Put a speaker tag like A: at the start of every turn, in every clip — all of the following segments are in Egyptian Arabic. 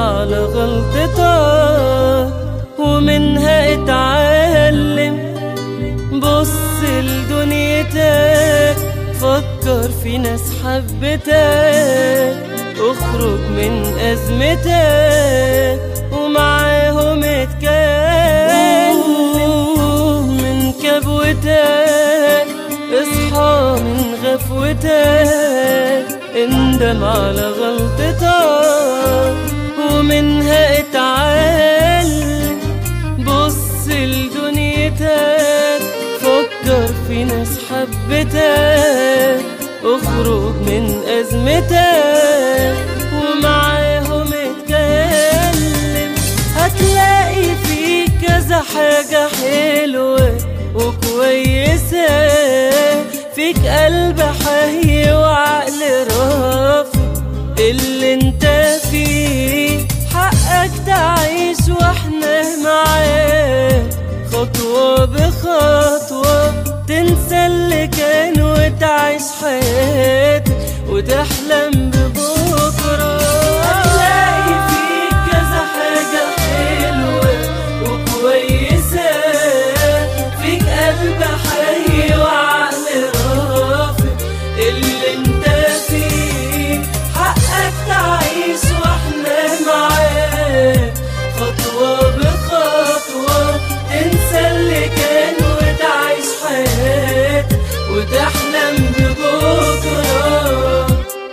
A: على غلطتك ومنها اتعلم بص لدنيتك فكر في ناس حبتك اخرج من ازمتك ومعاهم اتكلم من كبوتك اصحى من غفوتك اندم على غلطتك ومنها اتعلم بص لدنيتك فكر في ناس حبتك اخرج من ازمتك ومعاهم اتكلم هتلاقي فيك كذا حاجة حلوة وكويسة فيك قلب حي وعقل رافض اللي انت فيه حقك تعيش واحنا معاك خطوة بخطوة تنسى اللي كان وتعيش حياتك وتحلم ببكرة هتلاقي فيك كذا حاجة حلوة وكويسة فيك قلب حي وعقل رافض اللي انت فيه حقك تعيش واحنا معاك خطوة بخطوة تنسى اللي كان وتعيش حياتك وتحلم ببكرة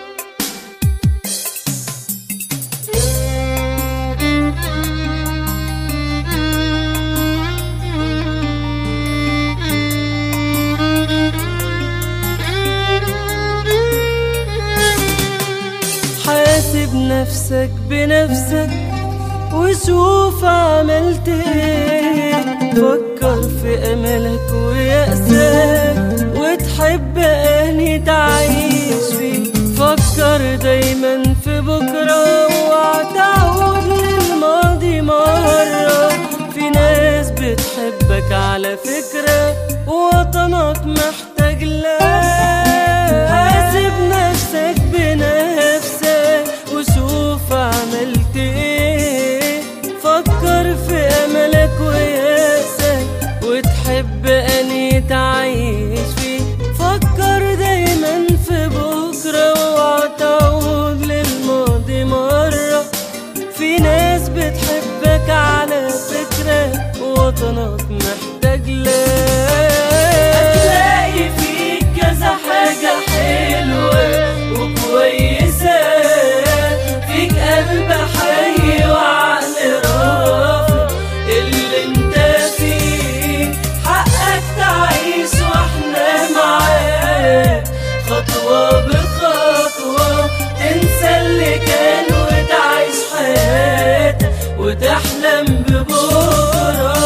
A: حاسب نفسك بنفسك وشوف عملت ايه فكر في املك ويأسك وتحب اني تعيش فيه فكر دايما في بكرة واعتعود للماضي مرة في ناس بتحبك على فكرة وطنك محتاج لك حاسب نفسك بنفسك وشوف عملت ايه فكر في املك ويأسك وتحب اني تعيش فيه فكر دايما في بكرة واعتعود للماضي مرة في ناس بتحبك على فكرة وطنك محتاج لك هتلاقي فيك كذا حاجة حلوة وكويسة فيك قلب حي وعقل رافض اللي انت فيه حقك تعيش واحنا معاك خطوة بخطوة تنسى اللي كان وتعيش حياتك وتحلم ببكرة